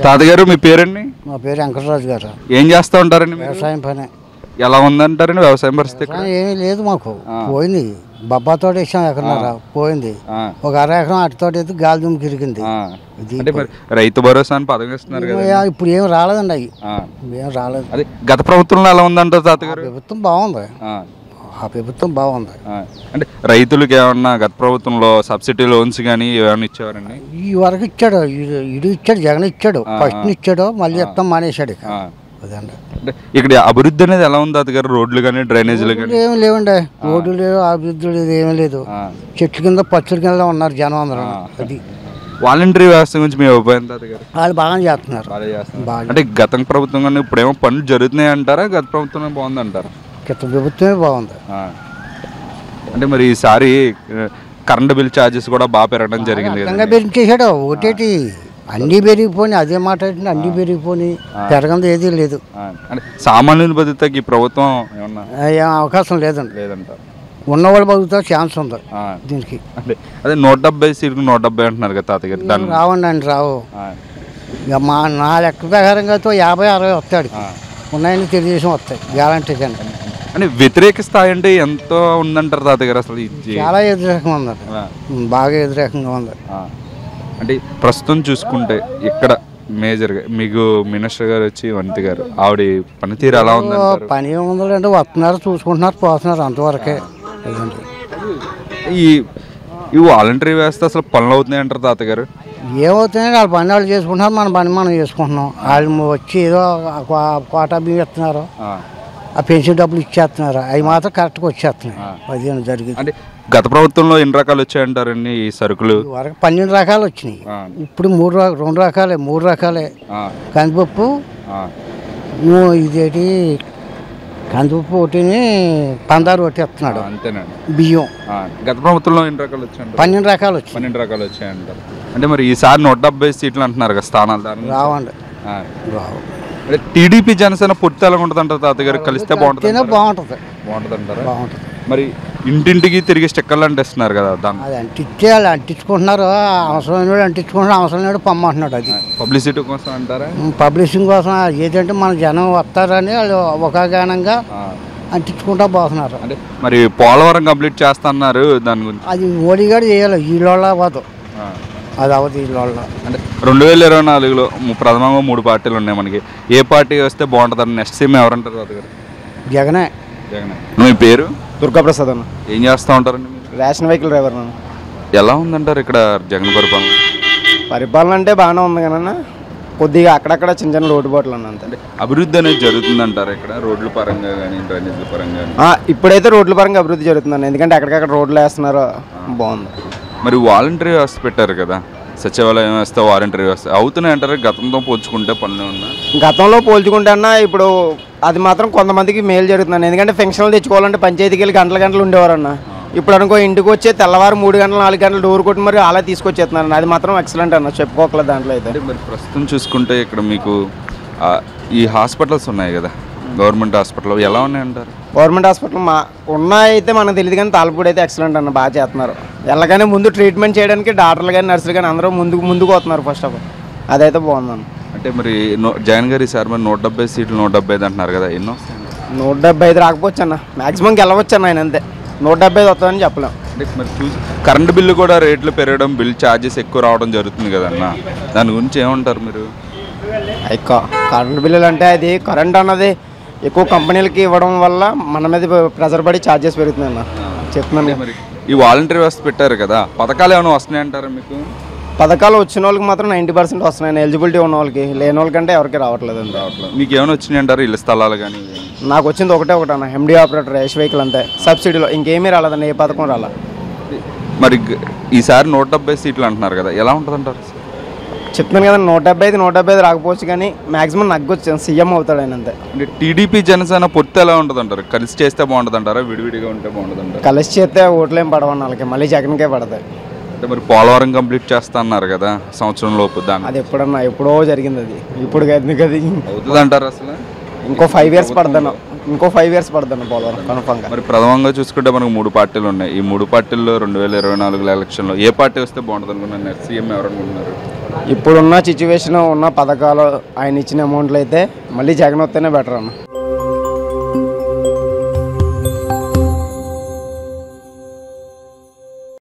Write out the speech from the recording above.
తాతగారు మీ పేరండి మా పేరు వెంకటరాజు గారు ఏం చేస్తూ ఉంటారండి మీరు వ్యవసాయం పని ఎలా ఉందంటారండి వ్యవసాయం పరిస్థితి ఇక్కడ వ్యవసాయం ఏమీ లేదు మాకు పోయింది బొబ్బా తోట వేసాం ఎకరన్నర పోయింది ఆ, ఒక అర ఎకరం అటు తోట అయితే గాలి దుమ్ము కిరికింది ఆ. ఇది అంటే మరి రైతు భరోసా అని పథకం ఇస్తున్నారు కదా ఏమయ్యా, ఇప్పుడు ఏం రాలేదండి అవి ఆ. ఏం రాలేదు అదే గత ప్రభుత్వంలో ఎలా ఉందంటారు తాతగారు ప్రభుత్వం బాగుంది ఆ, ఆ ప్రభుత్వం బాగుంది ఆ. అంటే రైతులకు ఏమన్నా గత ప్రభుత్వంలో సబ్సిడీ లోన్స్ కానీ ఏమైనా ఇచ్చేవారండి ఈ వరకు ఇచ్చాడు ఈడు- ఈడు ఇచ్చాడు జగన్ ఇచ్చాడు ఫస్ట్ ఇచ్చాడు మళ్ళీ ఇస్తాం మానేశాడు ఇక. ఆ. అదండి అంటే ఇక్కడ అభివృద్ధి అనేది ఎలా ఉంది తాతగారు రోడ్లు కానీ డ్రైనేజీలు కానీ ఏమి లేవండి రోడ్డు లేదు అభివృద్ధి లేదు ఏమీ లేదు చెట్ల కింద పచ్చుల కింద ఉన్నారు జనం అందరూ అది వాలంటరీ వ్యవస్థ గురించి మీ అభిప్రాయం తాతగారు వాళ్ళు బాగా చేస్తున్నారు బాగా చేస్తున్నారు. బాగా అంటే గత ప్రభుత్వం కానీ ఇప్పుడేమో పనులు జరుగుతున్నాయి అంటారా గత ప్రభుత్వమే బాగుందంటారా కింద ప్రభుత్వమే బాగుంది ఆ. అంటే మరి ఈసారి ఆ, కరెంటు బిల్ ఛార్జెస్ కూడా బాగా పెరగడం జరిగింది కదా ఖచ్చితంగా పెరిగించేశాడు ఒకటేటి అన్నీ పెరిగిపోయి అదే మాట అన్నీ పెరిగిపోయి పెరగంది ఏదీ లేదు ఆ. అంటే సామాన్యుల బతుకుతాకి ఈ ప్రభుత్వం ఏమన్నా ఆ, ఏం అవకాశం లేదండి లేదంటారు ఉన్నవాళ్ళు బతుకుతా ఛాన్స్ ఉంది ఆ. దీనికి అంటే అదే నూట డెబ్బై సీట్లు నూట డెబ్బై అంటున్నారు కదా తాతగారు దాన్ని రావండి అండి రావు ఆ. ఇక మా నా లెక్క ప్రకారంగా అయితే యాభై అరవై వస్తాడు ఆ. ఉన్నాయని తెలుగుదేశం వస్తాయి గ్యారంటీ కానీ అంటే వ్యతిరేక స్థాయి అంటే ఎంతో ఉందంటారు తాతగారు అసలు ఇది చాలా వ్యతిరేకంగా ఉందండి ఆ. ఉమ్, బాగా వ్యతిరేకంగా ఉంది ఆ. అంటే ప్రస్తుతం చూసుకుంటే ఇక్కడ మేజర్గా మీకు మినిస్టర్ గారు వచ్చి వంతి గారు ఆవిడ పనితీరు ఎలా ఉందంటారు పని ఏముందంటే వస్తున్నారు చూసుకుంటున్నారు పోతున్నారు అంతవరకే అదండి ఈ ఈ వాలంటరీ వ్యవస్థ అసలు పనులు అవుతున్నాయి అంటారు తాతగారు ఏమవుతున్నాయి వాళ్ళ పని వాళ్ళు చేసుకుంటున్నారు మన పని మనం చేసుకుంటున్నాం వాళ్ళు వచ్చి ఏదో ఆ కో- కోటా బియ్యం ఇస్తున్నారు ఆ. ఆ పెన్షన్ డబ్బులు ఇచ్చేస్తున్నారు అవి మాత్రం కరెక్ట్గా వచ్చేస్తున్నాయి అది జరిగింది అంటే గత ప్రభుత్వంలో ఎన్ని రకాలు వచ్చాయంటారండి ఈ సరుకులు వరకు పన్నెండు రకాలు వచ్చినాయి ఆ. ఇప్పుడు మూడు ర- రెండు రకాలే మూడు రకాలే ఆ. కందిపప్పు ఆ. ను- ఇదేంటి కందిపప్పు ఒకటిని పందారు ఒకటి ఇస్తున్నాడు అంతేనండి బియ్యం ఆ. గత ప్రభుత్వంలో ఎన్ని రకాలు వచ్చాయంటారు పన్నెండు రకాలు వచ్చినాయి పన్నెండు రకాలు వచ్చాయంటారు అంటే మరి ఈసారి నూట డెబ్బై సీట్లు అంటున్నారు కదా స్థానాలు దాని గురించి. రావండి ఆ. రావు అంటే టీడీపీ జనసేన పొత్తు ఎలా ఉంటుంది అంటారు తాతగారు కలిస్తే బాగుంటుంది తినే బాగుంటుంది బాగుంటుంది అంటారా బాగుంటుంది మరి ఇంటింటికి తిరిగి స్టిక్కర్లు అంటిస్తున్నారు కదా దాన్ని అది అంటించే వాళ్ళు అంటించుకుంటున్నారు అవసరమైన వాడు అంటించుకుంటున్నారు అవసరం వాడు పొమ్మంటున్నాడు అది పబ్లిసిటీ కోసం అంటారా పబ్లిషింగ్ కోసం ఏదంటే మన జనం వస్తారని వాళ్ళు ఒక గానంగా ఆ. అంటించుకుంటా పోతున్నారు అంటే మరి పోలవరం కంప్లీట్ చేస్తా అన్నారు దాని గురించి అది మోడీ గారు చేయాలి వీళ్ళ అవ్వదు ఆ. అది అవ్వదు వీళ్ళ అంటే రెండు వేల ఇరవై నాలుగులో ము- ప్రథమంగా మూడు పార్టీలు ఉన్నాయి మనకి ఏ పార్టీ వస్తే బాగుంటుంది నెక్స్ట్ సీఎం ఎవరంటారు తాతగారు జగనే జగన్ మీ పేరు దుర్గాప్రసాద్ అన్న ఏం చేస్తూ ఉంటారండి మీరు రేషన్ వెహికల్ డ్రైవర్ అన్న ఎలా ఉందంటారు ఇక్కడ జగన్ పరిపాలన పరిపాలన అంటే బాగానే ఉంది కానీ కొద్దిగా అక్కడక్కడ చిన్న చిన్న లోటుబాట్లు అన్న అంతే అంటే అభివృద్ధి అనేది జరుగుతుందంటారు ఇక్కడ రోడ్ల పరంగా కానీ డ్రైనేజీల పరంగా కానీ ఆ, ఇప్పుడైతే రోడ్ల పరంగా అభివృద్ధి జరుగుతుందండి ఎందుకంటే అక్కడికక్కడ రోడ్లు వేస్తున్నారు బాగుంది మరి వాలంటరీ వ్యవస్థ పెట్టారు కదా సచివాలయం వ్యవస్థ వాలంటరీ వ్యవస్థ అవుతున్నాయి అంటారు గతంతో పోల్చుకుంటే పనులు ఉన్నా గతంలో పోల్చుకుంటే అన్న ఇప్పుడు అది మాత్రం కొంతమందికి మేలు జరుగుతుంది ఎందుకంటే పెన్షన్లు తెచ్చుకోవాలంటే పంచాయతీకి వెళ్ళి గంటల గంటలు ఉండేవారన్న ఇప్పుడు అనుకో ఇంటికి వచ్చే తెల్లవారు మూడు గంటలు నాలుగు గంటలు డోర్ కొట్టి మరి అలా తీసుకొచ్చేస్తున్నారు అది మాత్రం ఎక్సలెంట్ అన్న చెప్పుకోకలేదు దాంట్లో అయితే అంటే మరి ప్రస్తుతం చూసుకుంటే ఇక్కడ మీకు ఆ, ఈ హాస్పిటల్స్ ఉన్నాయి కదా గవర్నమెంట్ హాస్పిటల్ ఎలా ఉన్నాయంటారు గవర్నమెంట్ హాస్పిటల్ మా ఉన్నాయైతే మనకు తెలియదు కానీ తాలపూడి అయితే ఎక్సలెంట్ అన్న బాగా చేస్తున్నారు ఎలాగైనా ముందు ట్రీట్మెంట్ చేయడానికి డాక్టర్లు కానీ నర్సులు కానీ అందరూ ముందుకు ముందుకు వస్తున్నారు ఫస్ట్ ఆఫ్ ఆల్ అదైతే బాగుందన్న అంటే మరి నో- జగన్ గారు ఈసారి మరి నూట డెబ్బై సీట్లు నూట డెబ్బై ఐదు అంటున్నారు కదా ఎన్నో వస్తాయండి? నూట డెబ్బై ఐదు రాకపోవచ్చు అన్న మ్యాక్సిమం గెలవచ్చు అన్న ఆయన అంతే నూట డెబ్బై ఐదు వస్తుందని చెప్పలేం అంటే మరి చూసి కరెంటు బిల్లు కూడా రేట్లు పెరగడం బిల్ ఛార్జెస్ ఎక్కువ రావడం జరుగుతుంది కదన్న దాని గురించి ఏమంటారు మీరు ఎక్కువ కరెంట్ బిల్లులు అంటే అది కరెంట్ అన్నది ఎక్కువ కంపెనీలకి ఇవ్వడం వల్ల మన మీద ప్రెజర్ పడి ఛార్జెస్ పెరుగుతుంది అన్న చెప్తున్నాను కదా. మరి ఈ వాలంటరీ వ్యవస్థ పెట్టారు కదా పథకాలు ఏమైనా వస్తున్నాయి అంటారా మీకు పథకాలు వచ్చిన వాళ్ళకి మాత్రం నైంటీ పర్సెంట్ వస్తున్నాయి ఎలిజిబిలిటీ ఉన్న వాళ్ళకి లేని వాళ్ళకంటే ఎవరికి రావట్లేదు అండి మీకు ఏమైనా వచ్చినాయి అంటారు ఇళ్ళ స్థలాలు కానీ నాకు వచ్చింది ఒకటే ఒకటి అన్న ఎండి ఆపరేటర్ రేష్ వెహికల్ అంతే సబ్సిడీలో ఇంకేమీ రాలేదండి ఏ పథకం రాలా మరి గ- ఈసారి నూట డెబ్బై సీట్లు అంటున్నారు కదా ఎలా ఉంటుంది అంటారు చెప్తున్నాను కదా నూట డెబ్బై ఐదు నూట డెబ్బై ఐదు రాకపోవచ్చు కానీ మాక్సిమం నగ్గొచ్చు సీఎం అవుతాడు ఆయన అంతే అంటే టీడీపీ జనసేన పొత్తు ఎలా ఉంటుంది అంటారు కలిసి చేస్తే బాగుంటుంది అంటారా విడివిడిగా ఉంటే బాగుంటుంది అంటారు కలిసి చేస్తే ఓట్లేం పడవన్న వాళ్ళకి మళ్ళీ జగన్కే పడతాయి అంటే మరి పోలవరం కంప్లీట్ చేస్తా అన్నారు కదా సంవత్సరం లోపు దాన్ని అది ఎప్పుడన్నా ఎప్పుడో జరిగింది అది ఇప్పుడు ఎందుకు అది అవుతుంది అంటారు అసలు ఇంకో ఫైవ్ ఇయర్స్ పడతాను ఇంకో ఫైవ్ ఇయర్స్ పడుతుంది పోలవరం కన్ఫామ్గా మరి ప్రథమంగా చూసుకుంటే మనకు మూడు పార్టీలు ఉన్నాయి ఈ మూడు పార్టీల్లో రెండు వేల ఇరవై నాలుగు ఎలక్షన్లో ఏ పార్టీ వస్తే బాగుంటుంది అనుకున్నారు సీఎం ఎవరు అనుకుంటున్నారు ఇప్పుడున్న సిచ్యువేషన్ ఉన్న పథకాలు ఆయన ఇచ్చిన అమౌంట్లు అయితే మళ్ళీ జగన్ వస్తేనే బెటర్ అన్న